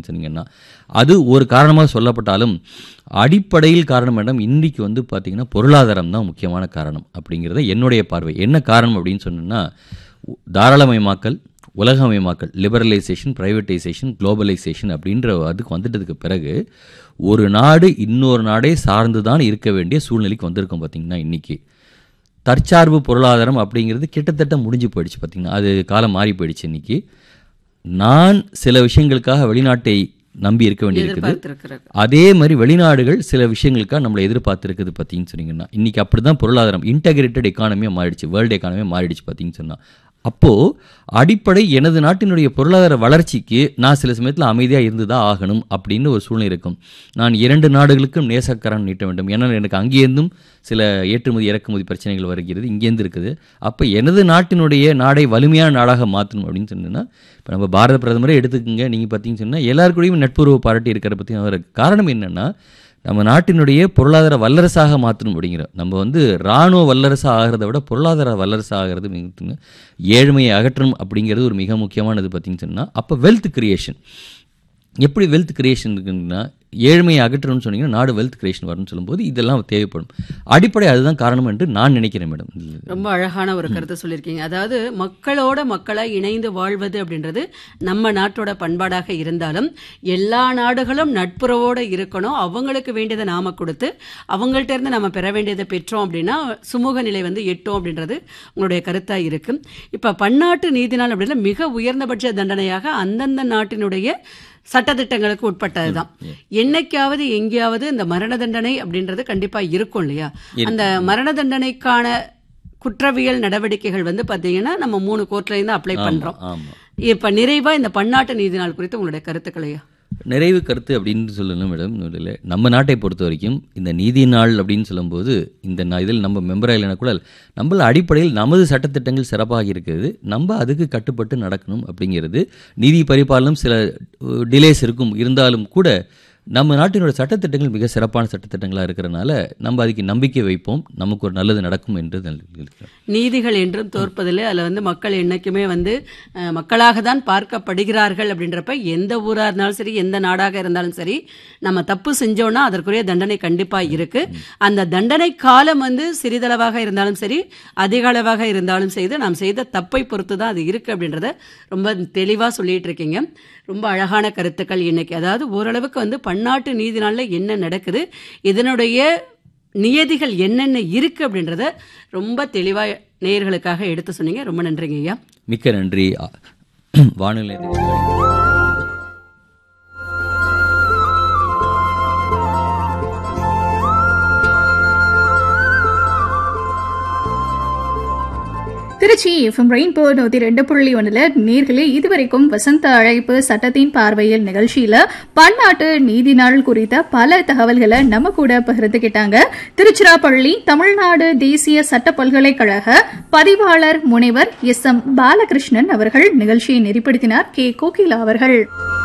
அப்படின்னு சொன்னீங்கன்னா அது ஒரு காரணமாக சொல்லப்பட்டாலும் அடிப்படையில் காரணம் மேடம் இன்னைக்கு வந்து பார்த்திங்கன்னா பொருளாதாரம் தான் முக்கியமான காரணம் அப்படிங்கிறத என்னுடைய பார்வை என்ன காரணம் அப்படின்னு சொன்னோன்னா தாராளமயமாக்கல் உலகமயமாக்கல் லிபரலைசேஷன் ப்ரைவேட்டைசேஷன் குளோபலைசேஷன் அப்படின்ற அதுக்கு வந்துட்டதுக்கு பிறகு ஒரு நாடு இன்னொரு நாடே சார்ந்து தான் இருக்க வேண்டிய சூழ்நிலைக்கு வந்திருக்கோம் பார்த்திங்கன்னா இன்றைக்கி தற்சார்பு பொருளாதாரம் அப்படிங்கிறது கிட்டத்தட்ட முடிஞ்சு போயிடுச்சு பார்த்திங்கன்னா அது காலம் மாறி போயிடுச்சு இன்றைக்கி நான் சில விஷயங்களுக்காக வெளிநாட்டை நம்பி இருக்க வேண்டியிருக்குது எதிர்பார்த்திருக்கிறது அதே மாதிரி வெளிநாடுகள் சில விஷயங்களுக்காக நம்மளை எதிர்பார்த்துருக்குது பார்த்தீங்கன்னு சொன்னீங்கன்னா இன்றைக்கி அப்படி தான் பொருளாதாரம் இன்டகிரேட்டட் எக்கானமியாக மாறிடுச்சு வேர்ல்டு எக்கானமியாக மாறிடுச்சு பார்த்தீங்கன்னு சொன்னால் அப்போது அடிப்படை எனது நாட்டினுடைய பொருளாதார வளர்ச்சிக்கு நான் சில சமயத்தில் அமைதியாக இருந்து தான் ஆகணும் அப்படின்னு ஒரு சூழ்நிலை இருக்கும் நான் இரண்டு நாடுகளுக்கும் நேசக்கரம் நீட்ட வேண்டும் ஏன்னா எனக்கு அங்கேருந்தும் சில ஏற்றுமதி இறக்குமதி பிரச்சனைகள் வருகிறது இங்கேருந்து இருக்குது அப்போ எனது நாட்டினுடைய நாடை வலிமையான நாடாக மாற்றணும் அப்படின்னு சொன்னீங்கன்னா இப்போ நம்ம பாரத பிரதமரே எடுத்துக்கோங்க நீங்கள் பார்த்தீங்கன்னு சொன்னால் எல்லாருக்கூடயும் நட்புறவு பாராட்டி இருக்கிற பற்றி அவர் காரணம் என்னென்னா நம்ம நாட்டினுடைய பொருளாதார வல்லரசாக மாற்றணும் அப்படிங்கிற நம்ம வந்து இராணுவ வல்லரசாக ஆகிறத விட பொருளாதார வல்லரசாக ஆகிறது மிக ஏழ்மையை அகற்றணும் அப்படிங்கிறது ஒரு மிக முக்கியமானது பார்த்தீங்கன்னு சொன்னால் அப்போ வெல்த் கிரியேஷன் எப்படி வெல்த் கிரியேஷன் இருக்குன்னா ஏழ்மையை அகற்றணும்னு சொன்னீங்கன்னா நாடு வெல்த் கிரியேஷன் வரும்னு சொல்லும்போது இதெல்லாம் தேவைப்படும் அடிப்படை அதுதான் காரணம் என்று நான் நினைக்கிறேன் மேடம் ரொம்ப அழகான ஒரு கருத்தை சொல்லியிருக்கீங்க அதாவது மக்களோட மக்களாய் இணைந்து வாழ்வது அப்படின்றது நம்ம நாட்டோட பண்பாடாக இருந்தாலும் எல்லா நாடுகளும் நட்புறவோட இருக்கணும் அவங்களுக்கு வேண்டியதை நாம கொடுத்து அவங்கள்ட்ட இருந்து நம்ம பெற வேண்டியதை பெற்றோம் அப்படின்னா சுமூக நிலை வந்து எட்டும் அப்படின்றது உங்களுடைய கருத்தா இருக்கு இப்ப பன்னாட்டு நீதி நாள் அப்படின்னா மிக உயர்ந்தபட்ச தண்டனையாக அந்தந்த நாட்டினுடைய சட்டத்திட்டங்களுக்கு உட்பட்டதுதான் என்னைக்காவது எங்கேயாவது இந்த மரண தண்டனை அப்படின்றது கண்டிப்பா இருக்கும் இல்லையா அந்த மரண தண்டனைக்கான குற்றவியல் நடவடிக்கைகள் வந்து பாத்தீங்கன்னா நம்ம மூணு கோர்ட்ல இருந்து அப்ளை பண்றோம் ஆமாம் இப்ப நிறைவா இந்த பன்னாட்டு நீதி நாள் குறித்து உங்களுடைய கருத்துக்களையா நிறைவு கருத்து அப்படின்னு சொல்லணும் மேடம் இல்லை நம்ம நாட்டை பொறுத்த வரைக்கும் இந்த நீதி நாள் அப்படின்னு சொல்லும்போது இந்த நா- இதில் நம்ம மெம்பராக இல்லைனா கூட நம்மள அடிப்படையில் நமது சட்டத்திட்டங்கள் சிறப்பாக இருக்கிறது நம்ம அதுக்கு கட்டுப்பட்டு நடக்கணும் அப்படிங்கிறது நீதி பரிபாலனம் சில டிலேஸ் இருக்கும் இருந்தாலும் கூட நம்ம நாட்டினோட சட்டத்திட்டங்கள் மிக சிறப்பான சட்டத்திட்டங்களாக இருக்கிறனால நம்ம அதுக்கு நம்பிக்கை வைப்போம் நமக்கு ஒரு நல்லது நடக்கும் என்று நான் இருக்கிறேன் நீதிகள் என்றும் தோற்பதில்லை அதுல வந்து மக்கள் என்னைக்குமே வந்து அஹ், மக்களாக தான் பார்க்கப்படுகிறார்கள் அப்படின்றப்ப எந்த ஊரா இருந்தாலும் சரி எந்த நாடாக இருந்தாலும் சரி நம்ம தப்பு செஞ்சோம்னா அதற்குரிய தண்டனை கண்டிப்பா இருக்கு அந்த தண்டனை காலம் வந்து சிறிதளவாக இருந்தாலும் சரி அதிக அளவாக இருந்தாலும் செய்து நாம் செய்த தப்பை பொறுத்து தான் அது இருக்கு அப்படின்றத ரொம்ப தெளிவா சொல்லிட்டு இருக்கீங்க ரொம்ப அழகான கருத்துக்கள் இன்னைக்கு அதாவது ஓரளவுக்கு வந்து பன்னாட்டு நீதி நாள்ல என்ன நடக்குது இதனுடைய நியதிகள் என்னென்ன இருக்கு அப்படின்றத ரொம்ப தெளிவா நேயர்களுக்காக எடுத்து சொன்னீங்க ரொம்ப நன்றிங்க ஐயா மிக்க நன்றி அ, வானிலை திருச்சி எஃப்எம் ரெயின்போ நூத்தி ரெண்டு புள்ளி ஒண்ணுல நேர்களே இதுவரைக்கும் வசந்த அழைப்பு சட்டத்தின் பார்வையில் நிகழ்ச்சியில பன்னாட்டு நீதி நாள் குறித்த பல தகவல்களை நம்ம கூட பகிர்ந்துகிட்டாங்க திருச்சிராப்பள்ளி தமிழ்நாடு தேசிய சட்ட பல்கலைக்கழக பதிவாளர் முனைவர் எஸ் எம் பாலகிருஷ்ணன் அவர்கள் நிகழ்ச்சியை நெறிப்படுத்தினார் கே கோகிலா அவர்கள்